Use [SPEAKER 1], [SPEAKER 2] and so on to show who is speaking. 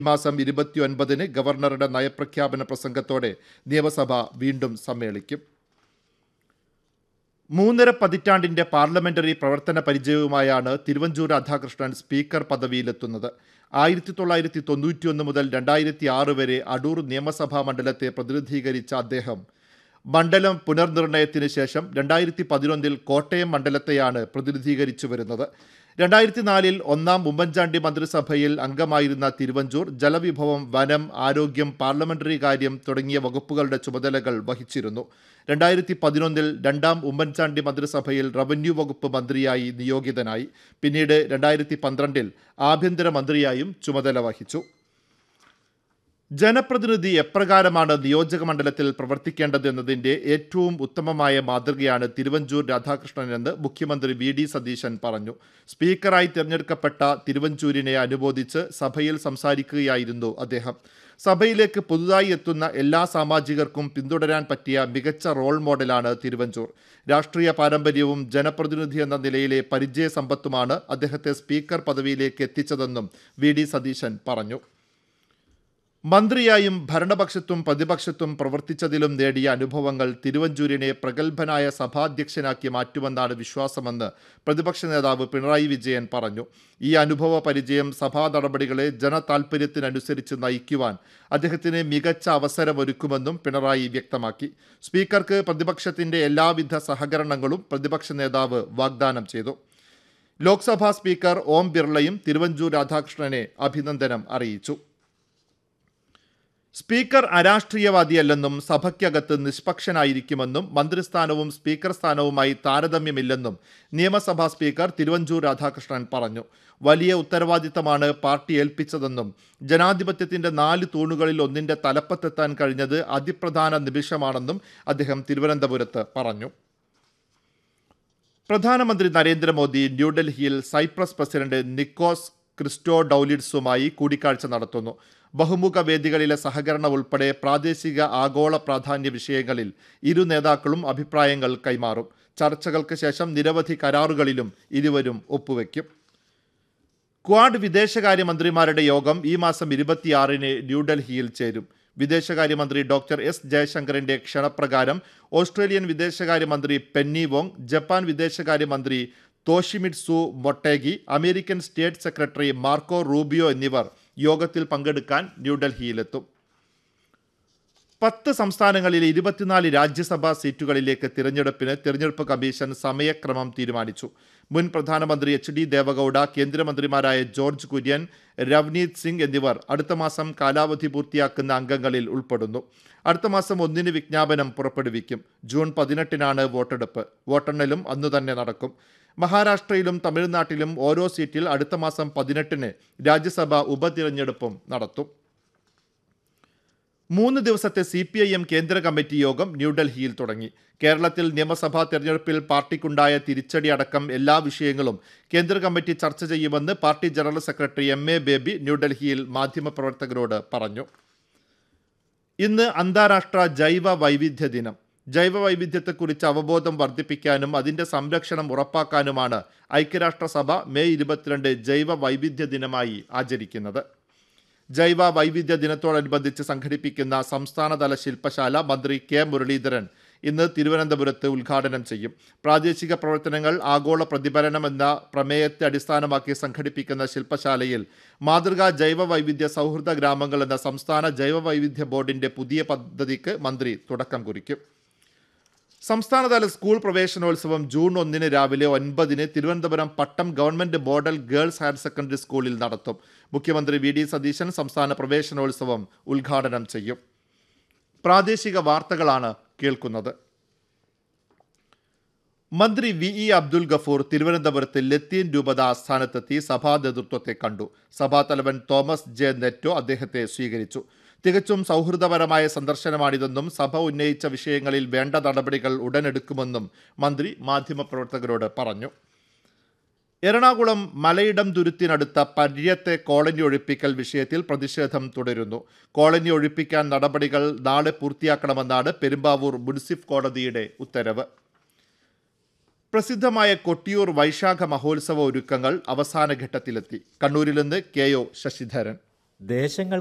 [SPEAKER 1] മാസം ഇരുപത്തിയൊൻപതിന് ഗവർണറുടെ നയപ്രഖ്യാപന പ്രസംഗത്തോടെ നിയമസഭ വീണ്ടും സമ്മേളിക്കും മൂന്നര പതിറ്റാണ്ടിന്റെ പാർലമെന്ററി പ്രവർത്തന പരിചയവുമായാണ് തിരുവഞ്ചൂർ രാധാകൃഷ്ണൻ സ്പീക്കർ പദവിയിലെത്തുന്നത് ആയിരത്തി തൊള്ളായിരത്തി തൊണ്ണൂറ്റിയൊന്ന് മുതൽ രണ്ടായിരത്തി ആറ് വരെ അടൂർ നിയമസഭാ മണ്ഡലത്തെ പ്രതിനിധീകരിച്ച അദ്ദേഹം മണ്ഡലം പുനർനിർണയത്തിന് ശേഷം രണ്ടായിരത്തി പതിനൊന്നിൽ കോട്ടയം മണ്ഡലത്തെയാണ് പ്രതിനിധീകരിച്ചു വരുന്നത് രണ്ടായിരത്തി നാലിൽ ഒന്നാം ഉമ്മൻചാണ്ടി മന്ത്രിസഭയിൽ അംഗമായിരുന്ന തിരുവഞ്ചൂർ ജലവിഭവം വനം ആരോഗ്യം പാർലമെന്ററി കാര്യം തുടങ്ങിയ വകുപ്പുകളുടെ ചുമതലകൾ വഹിച്ചിരുന്നു രണ്ടായിരത്തി പതിനൊന്നിൽ രണ്ടാം ഉമ്മൻചാണ്ടി മന്ത്രിസഭയിൽ റവന്യൂ വകുപ്പ് മന്ത്രിയായി നിയോഗിതനായി പിന്നീട് രണ്ടായിരത്തി പന്ത്രണ്ടിൽ ആഭ്യന്തര മന്ത്രിയായും ചുമതല വഹിച്ചു ജനപ്രതിനിധി എപ്രകാരമാണ് നിയോജക മണ്ഡലത്തിൽ പ്രവർത്തിക്കേണ്ടത് എന്നതിന്റെ ഏറ്റവും ഉത്തമമായ മാതൃകയാണ് തിരുവഞ്ചൂർ രാധാകൃഷ്ണൻ എന്ന് മുഖ്യമന്ത്രി വി ഡി സതീശൻ പറഞ്ഞു സ്പീക്കറായി തിരഞ്ഞെടുക്കപ്പെട്ട തിരുവഞ്ചൂരിനെ അനുമോദിച്ച് സഭയിൽ സംസാരിക്കുകയായിരുന്നു അദ്ദേഹം സഭയിലേക്ക് പുതുതായി എത്തുന്ന എല്ലാ സാമാജികർക്കും പിന്തുടരാൻ പറ്റിയ മികച്ച റോൾ മോഡലാണ് തിരുവഞ്ചൂർ രാഷ്ട്രീയ പാരമ്പര്യവും ജനപ്രതിനിധി എന്ന നിലയിലെ പരിചയ സമ്പത്തുമാണ് അദ്ദേഹത്തെ സ്പീക്കർ പദവിയിലേക്ക് എത്തിച്ചതെന്നും വി ഡി സതീശൻ പറഞ്ഞു മന്ത്രിയായും ഭരണപക്ഷത്തും പ്രതിപക്ഷത്തും പ്രവർത്തിച്ചതിലും നേടിയ അനുഭവങ്ങൾ തിരുവഞ്ചൂരിനെ പ്രഗത്ഭനായ സഭാധ്യക്ഷനാക്കി മാറ്റുമെന്നാണ് വിശ്വാസമെന്ന് പ്രതിപക്ഷ നേതാവ് പിണറായി വിജയൻ പറഞ്ഞു ഈ അനുഭവ പരിചയം സഭാ നടപടികളെ ജനതാൽപര്യത്തിനനുസരിച്ച് നയിക്കുവാൻ അദ്ദേഹത്തിന് മികച്ച അവസരമൊരുക്കുമെന്നും പിണറായി വ്യക്തമാക്കി സ്പീക്കർക്ക് പ്രതിപക്ഷത്തിന്റെ എല്ലാവിധ സഹകരണങ്ങളും പ്രതിപക്ഷ നേതാവ് വാഗ്ദാനം ചെയ്തു ലോക്സഭാ സ്പീക്കർ ഓം ബിർളയും തിരുവഞ്ചൂർ രാധാകൃഷ്ണനെ അഭിനന്ദനം അറിയിച്ചു സ്പീക്കർ അരാഷ്ട്രീയവാദിയല്ലെന്നും സഭയ്ക്കകത്ത് നിഷ്പക്ഷനായിരിക്കുമെന്നും മന്ത്രിസ്ഥാനവും സ്പീക്കർ സ്ഥാനവുമായി താരതമ്യമില്ലെന്നും നിയമസഭാ സ്പീക്കർ തിരുവഞ്ചൂർ രാധാകൃഷ്ണൻ പറഞ്ഞു വലിയ ഉത്തരവാദിത്തമാണ് പാർട്ടി ഏൽപ്പിച്ചതെന്നും ജനാധിപത്യത്തിന്റെ നാല് തൂണുകളിൽ ഒന്നിന്റെ തലപ്പത്തെത്താൻ കഴിഞ്ഞത് അതിപ്രധാന നിമിഷമാണെന്നും അദ്ദേഹം തിരുവനന്തപുരത്ത് പറഞ്ഞു പ്രധാനമന്ത്രി നരേന്ദ്രമോദി ന്യൂഡൽഹിയിൽ സൈപ്രസ് പ്രസിഡന്റ് നിക്കോസ് ക്രിസ്റ്റോ ഡൌലിഡ്സുമായി കൂടിക്കാഴ്ച നടത്തുന്നു ബഹുമുഖ വേദികളിലെ സഹകരണം ഉൾപ്പെടെ പ്രാദേശിക ആഗോള പ്രാധാന്യ വിഷയങ്ങളിൽ ഇരു നേതാക്കളും അഭിപ്രായങ്ങൾ കൈമാറും ചർച്ചകൾക്ക് ശേഷം നിരവധി കരാറുകളിലും ഇരുവരും ഒപ്പുവെക്കും ക്വാഡ് വിദേശകാര്യമന്ത്രിമാരുടെ യോഗം ഈ മാസം ഇരുപത്തിയാറിന് ന്യൂഡൽഹിയിൽ ചേരും വിദേശകാര്യമന്ത്രി ഡോക്ടർ എസ് ജയശങ്കറിന്റെ ക്ഷണപ്രകാരം ഓസ്ട്രേലിയൻ വിദേശകാര്യമന്ത്രി പെന്നി വോങ് ജപ്പാൻ വിദേശകാര്യമന്ത്രി Toshimitsu Motegi American state secretary Marco Rubio എന്നിവർ യോഗത്തിൽ പങ്കെടുക്കാൻ ന്യൂഡൽഹിയിലെത്തും പത്ത് സംസ്ഥാനങ്ങളിലെ ഇരുപത്തിനാല് രാജ്യസഭാ സീറ്റുകളിലേക്ക് തിരഞ്ഞെടുപ്പിന് തിരഞ്ഞെടുപ്പ് കമ്മീഷൻ സമയക്രമം തീരുമാനിച്ചു മുൻ പ്രധാനമന്ത്രി എച്ച് ഡി ദേവഗൌഡ കേന്ദ്രമന്ത്രിമാരായ ജോർജ് കുര്യൻ രവ്നീത് സിംഗ് എന്നിവർ അടുത്ത മാസം കാലാവധി പൂർത്തിയാക്കുന്ന അംഗങ്ങളിൽ ഉൾപ്പെടുന്നു അടുത്ത മാസം ഒന്നിന് വിജ്ഞാപനം പുറപ്പെടുവിക്കും ജൂൺ പതിനെട്ടിനാണ് വോട്ടെടുപ്പ് വോട്ടെണ്ണലും അന്നു തന്നെ നടക്കും മഹാരാഷ്ട്രയിലും തമിഴ്നാട്ടിലും ഓരോ സീറ്റിൽ അടുത്ത മാസം പതിനെട്ടിന് രാജ്യസഭ ഉപതിരഞ്ഞെടുപ്പും നടത്തും മൂന്ന് ദിവസത്തെ സി പി ഐ എം കേന്ദ്ര കമ്മിറ്റി യോഗം ന്യൂഡൽഹിയിൽ തുടങ്ങി കേരളത്തിൽ നിയമസഭാ തെരഞ്ഞെടുപ്പിൽ പാർട്ടിക്കുണ്ടായ തിരിച്ചടി അടക്കം എല്ലാ വിഷയങ്ങളും കേന്ദ്ര കമ്മിറ്റി ചർച്ച ചെയ്യുമെന്ന് party general secretary M A Baby ന്യൂഡൽഹിയിൽ മാധ്യമപ്രവർത്തകരോട് പറഞ്ഞു ഇന്ന് അന്താരാഷ്ട്ര ജൈവ വൈവിധ്യ ദിനം ജൈവ വൈവിധ്യത്തെക്കുറിച്ച് അവബോധം വർദ്ധിപ്പിക്കാനും അതിന്റെ സംരക്ഷണം ഉറപ്പാക്കാനുമാണ് ഐക്യരാഷ്ട്രസഭ മെയ് ഇരുപത്തിരണ്ട് ജൈവ വൈവിധ്യ ദിനമായി ആചരിക്കുന്നത് ജൈവ വൈവിധ്യ ദിനത്തോടനുബന്ധിച്ച് സംഘടിപ്പിക്കുന്ന സംസ്ഥാനതല ശില്പശാല മന്ത്രി കെ മുരളീധരൻ ഇന്ന് തിരുവനന്തപുരത്ത് ഉദ്ഘാടനം ചെയ്യും പ്രാദേശിക പ്രവർത്തനങ്ങൾ ആഗോള പ്രതിഫലനം എന്ന പ്രമേയത്തെ അടിസ്ഥാനമാക്കി സംഘടിപ്പിക്കുന്ന ശില്പശാലയിൽ മാതൃകാ ജൈവ വൈവിധ്യ സൗഹൃദ ഗ്രാമങ്ങൾ എന്ന സംസ്ഥാന ജൈവ വൈവിധ്യ ബോർഡിന്റെ പുതിയ പദ്ധതിക്ക് മന്ത്രി തുടക്കം കുറിക്കും സംസ്ഥാനതല സ്കൂൾ പ്രവേശനോത്സവം ജൂൺ ഒന്നിന് രാവിലെ ഒൻപതിന് Thiruvananthapuram Pattom government model girls higher secondary സ്കൂളിൽ നടത്തും മുഖ്യമന്ത്രി വി ഡി സതീശൻ സംസ്ഥാന പ്രവേശനോത്സവം ഉദ്ഘാടനം ചെയ്യും പ്രാദേശിക വാർത്തകളാണ് കേൾക്കുന്നത് മന്ത്രി വി ഇ അബ്ദുൽ ഗഫൂർ തിരുവനന്തപുരത്ത് ലത്തീൻ രൂപത ആസ്ഥാനത്തെത്തി സഭാ നേതൃത്വത്തെ കണ്ടു സഭാതലവൻ തോമസ് ജെ നെറ്റോ അദ്ദേഹത്തെ സ്വീകരിച്ചു തികച്ചും സൗഹൃദപരമായ സന്ദർശനമാണിതെന്നും സഭ ഉന്നയിച്ച വിഷയങ്ങളിൽ വേണ്ട നടപടികൾ ഉടനെടുക്കുമെന്നും മന്ത്രി മാധ്യമപ്രവർത്തകരോട് പറഞ്ഞു എറണാകുളം മലയിടം തുരുത്തിനടുത്ത പര്യത്തെ കോളനി ഒഴിപ്പിക്കൽ വിഷയത്തിൽ പ്രതിഷേധം തുടരുന്നു കോളനി ഒഴിപ്പിക്കാൻ നടപടികൾ നാളെ പൂർത്തിയാക്കണമെന്നാണ് പെരുമ്പാവൂർ മുനിസിഫ് കോടതിയുടെ ഉത്തരവ് പ്രസിദ്ധമായ കൊട്ടിയൂർ വൈശാഖ മഹോത്സവ ഒരുക്കങ്ങൾ അവസാന ഘട്ടത്തിലെത്തി കണ്ണൂരിൽ നിന്ന് കെ ഒ ശശിധരൻ
[SPEAKER 2] ദേശങ്ങൾ